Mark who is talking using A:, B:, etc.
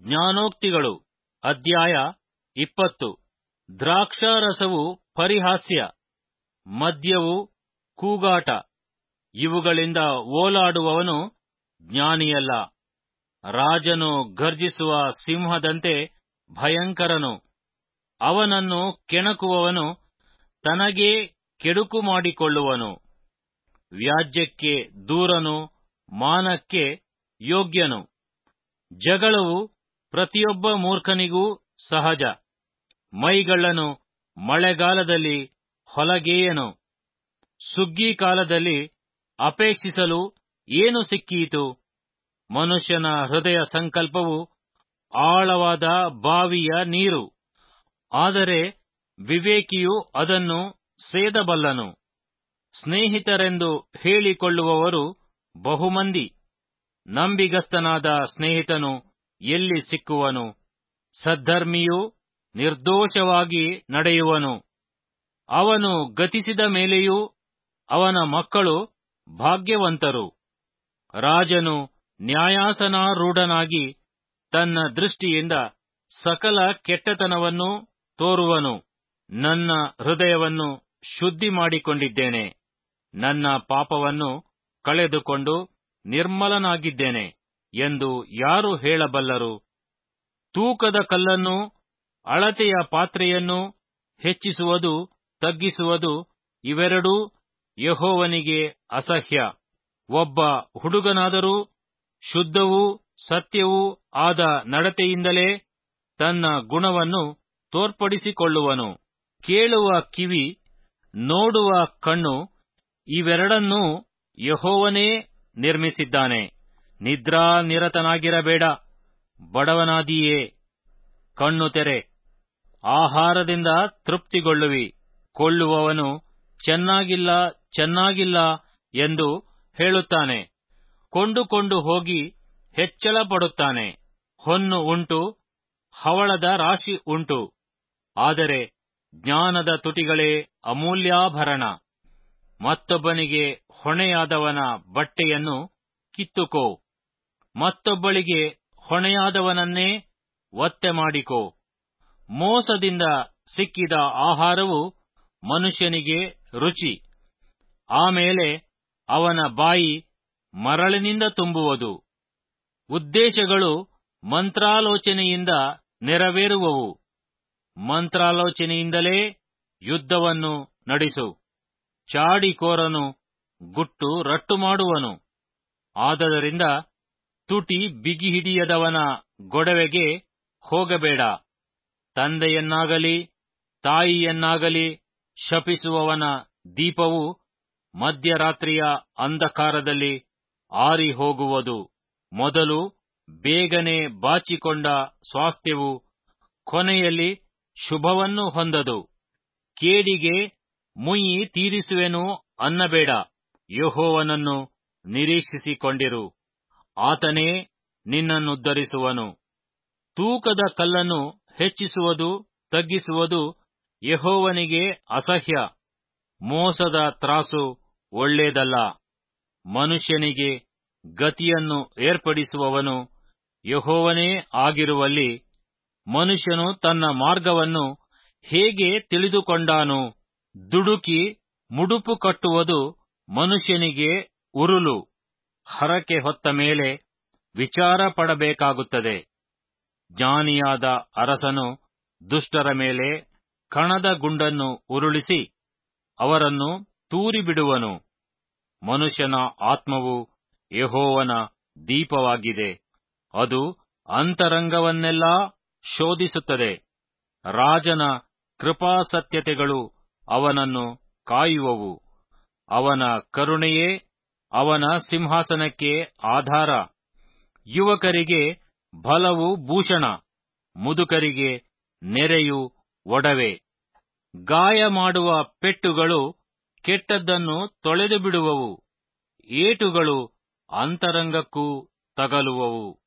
A: ಜ್ಞಾನೋಕ್ತಿಗಳು ಅಧ್ಯಾಯ ಇಪ್ಪತ್ತು ದ್ರಾಕ್ಷಾರಸವು ಪರಿಹಾಸ್ಯ ಮದ್ಯವು ಕೂಗಾಟ ಇವುಗಳಿಂದ ಓಲಾಡುವವನು ಜ್ಞಾನಿಯಲ್ಲ ರಾಜನು ಗರ್ಜಿಸುವ ಸಿಂಹದಂತೆ ಭಯಂಕರನು ಅವನನ್ನು ಕೆಣಕುವವನು ತನಗೇ ಕೆಡುಕು ಮಾಡಿಕೊಳ್ಳುವನು ವ್ಯಾಜ್ಯಕ್ಕೆ ದೂರನು ಮಾನಕ್ಕೆ ಯೋಗ್ಯನು ಜಗಳವು ಪ್ರತಿಯೊಬ್ಬ ಮೂರ್ಖನಿಗೂ ಸಹಜ ಮೈಗಳ್ಳನು ಮಳೆಗಾಲದಲ್ಲಿ ಹೊಲಗೇಯನು ಸುಗ್ಗಿ ಕಾಲದಲ್ಲಿ ಅಪೇಕ್ಷಿಸಲು ಏನು ಸಿಕ್ಕೀತು ಮನುಷ್ಯನ ಹೃದಯ ಸಂಕಲ್ಪವು ಆಳವಾದ ಬಾವಿಯ ನೀರು ಆದರೆ ವಿವೇಕಿಯು ಅದನ್ನು ಸೇದಬಲ್ಲನು ಸ್ನೇಹಿತರೆಂದು ಹೇಳಿಕೊಳ್ಳುವವರು ಬಹುಮಂದಿ ನಂಬಿಗಸ್ತನಾದ ಸ್ನೇಹಿತನು ಎಲ್ಲಿ ಸಿಕ್ಕುವನು ಸದ್ಧರ್ಮಿಯು ನಿರ್ದೋಷವಾಗಿ ನಡೆಯುವನು ಅವನು ಗತಿಸಿದ ಮೇಲೆಯೂ ಅವನ ಮಕ್ಕಳು ಭಾಗ್ಯವಂತರು ರಾಜನು ನ್ಯಾಯಾಸನಾರೂಢನಾಗಿ ತನ್ನ ದೃಷ್ಟಿಯಿಂದ ಸಕಲ ಕೆಟ್ಟತನವನ್ನು ತೋರುವನು ನನ್ನ ಹೃದಯವನ್ನು ಶುದ್ಧಿ ಮಾಡಿಕೊಂಡಿದ್ದೇನೆ ನನ್ನ ಪಾಪವನ್ನು ಕಳೆದುಕೊಂಡು ನಿರ್ಮಲನಾಗಿದ್ದೇನೆ ಎಂದು ಯಾರು ಹೇಳಬಲ್ಲರು ತೂಕದ ಕಲ್ಲನ್ನು ಅಳತೆಯ ಪಾತ್ರೆಯನ್ನು ಹೆಚ್ಚಿಸುವುದು ತಗ್ಗಿಸುವುದು ಇವೆರಡೂ ಯಹೋವನಿಗೆ ಅಸಹ್ಯ ಒಬ್ಬ ಹುಡುಗನಾದರೂ ಶುದ್ಧವೂ ಸತ್ಯವೂ ಆದ ನಡತೆಯಿಂದಲೇ ತನ್ನ ಗುಣವನ್ನು ತೋರ್ಪಡಿಸಿಕೊಳ್ಳುವನು ಕೇಳುವ ಕಿವಿ ನೋಡುವ ಕಣ್ಣು ಇವೆರಡನ್ನೂ ಯಹೋವನೇ ನಿರ್ಮಿಸಿದ್ದಾನೆ ನಿದ್ರಾನಿರತನಾಗಿರಬೇಡ ಬಡವನಾದಿಯೇ ಕಣ್ಣು ತೆರೆ ಆಹಾರದಿಂದ ತೃಪ್ತಿಗೊಳ್ಳುವಿ ಕೊಳ್ಳುವವನು ಚೆನ್ನಾಗಿಲ್ಲ ಚೆನ್ನಾಗಿಲ್ಲ ಎಂದು ಹೇಳುತ್ತಾನೆ ಕೊಂಡುಕೊಂಡು ಹೋಗಿ ಹೆಚ್ಚಳ ಪಡುತ್ತಾನೆ ಹೊನ್ನು ಉಂಟು ಹವಳದ ರಾಶಿ ಉಂಟು ಆದರೆ ಜ್ಞಾನದ ತುಟಿಗಳೇ ಅಮೂಲ್ಯಾಭರಣ ಮತ್ತೊಬ್ಬನಿಗೆ ಹೊಣೆಯಾದವನ ಬಟ್ಟೆಯನ್ನು ಕಿತ್ತುಕೋ ಮತ್ತೊಬ್ಬಳಿಗೆ ಹೊಣೆಯಾದವನನ್ನೇ ಒತ್ತೆ ಮಾಡಿಕೋ ಮೋಸದಿಂದ ಸಿಕ್ಕಿದ ಆಹಾರವು ಮನುಷ್ಯನಿಗೆ ರುಚಿ ಆಮೇಲೆ ಅವನ ಬಾಯಿ ಮರಳಿನಿಂದ ತುಂಬುವುದು ಉದ್ದೇಶಗಳು ಮಂತ್ರಾಲೋಚನೆಯಿಂದ ನೆರವೇರುವವು ಮಂತ್ರಾಲೋಚನೆಯಿಂದಲೇ ಯುದ್ಧವನ್ನು ನಡೆಸು ಚಾಡಿಕೋರನು ಗುಟ್ಟು ರಟ್ಟು ಮಾಡುವನು ಆದದರಿಂದ ತುಟಿ ಬಿಗಿಹಿಡಿಯದವನ ಗೊಡವೆಗೆ ಹೋಗಬೇಡ ತಂದೆಯನ್ನಾಗಲಿ ತಾಯಿಯನ್ನಾಗಲಿ ಶಪಿಸುವವನ ದೀಪವು ಮಧ್ಯರಾತ್ರಿಯ ಅಂಧಕಾರದಲ್ಲಿ ಆರಿ ಹೋಗುವುದು ಮೊದಲು ಬೇಗನೆ ಬಾಚಿಕೊಂಡ ಸ್ವಾಸ್ಥ್ಯವು ಕೊನೆಯಲ್ಲಿ ಶುಭವನ್ನು ಹೊಂದದು ಕೇಡಿಗೆ ಮುಯ್ಯಿ ತೀರಿಸುವೆನು ಅನ್ನಬೇಡ ಯಹೋವನನ್ನು ನಿರೀಕ್ಷಿಸಿಕೊಂಡಿರು ಆತನೇ ನಿನ್ನನ್ನುದ್ಧರಿಸುವನು ತೂಕದ ಕಲ್ಲನ್ನು ಹೆಚ್ಚಿಸುವುದು ತಗ್ಗಿಸುವುದು ಯಹೋವನಿಗೆ ಅಸಹ್ಯ ಮೋಸದ ತ್ರಾಸು ಒಳ್ಳೇದಲ್ಲ ಮನುಷ್ಯನಿಗೆ ಗತಿಯನ್ನು ಏರ್ಪಡಿಸುವವನು ಯಹೋವನೇ ಆಗಿರುವಲ್ಲಿ ಮನುಷ್ಯನು ತನ್ನ ಮಾರ್ಗವನ್ನು ಹೇಗೆ ತಿಳಿದುಕೊಂಡಾನು ದುಡುಕಿ ಮುಡುಪು ಕಟ್ಟುವುದು ಮನುಷ್ಯನಿಗೆ ಉರುಲು ಹರಕೆ ಹೊತ್ತ ಮೇಲೆ ವಿಚಾರ ಪಡಬೇಕಾಗುತ್ತದೆ ಜ್ಞಾನಿಯಾದ ಅರಸನು ದುಷ್ಟರ ಮೇಲೆ ಕಣದ ಗುಂಡನ್ನು ಉರುಳಿಸಿ ಅವರನ್ನು ತೂರಿಬಿಡುವನು ಮನುಷ್ಯನ ಆತ್ಮವು ಯಹೋವನ ದೀಪವಾಗಿದೆ ಅದು ಅಂತರಂಗವನ್ನೆಲ್ಲಾ ಶೋಧಿಸುತ್ತದೆ ರಾಜನ ಕೃಪಾಸತ್ಯತೆಗಳು ಅವನನ್ನು ಕಾಯುವವು ಅವನ ಕರುಣೆಯೇ ಅವನ ಸಿಂಹಾಸನಕ್ಕೆ ಆಧಾರ ಯುವಕರಿಗೆ ಬಲವು ಭೂಷಣ ಮುದುಕರಿಗೆ ನೆರೆಯು ಒಡವೆ ಗಾಯ ಮಾಡುವ ಪೆಟ್ಟುಗಳು ಕೆಟ್ಟದ್ದನ್ನು ತೊಳೆದು ಬಿಡುವವು ಏಟುಗಳು ಅಂತರಂಗಕ್ಕೂ ತಗಲುವವು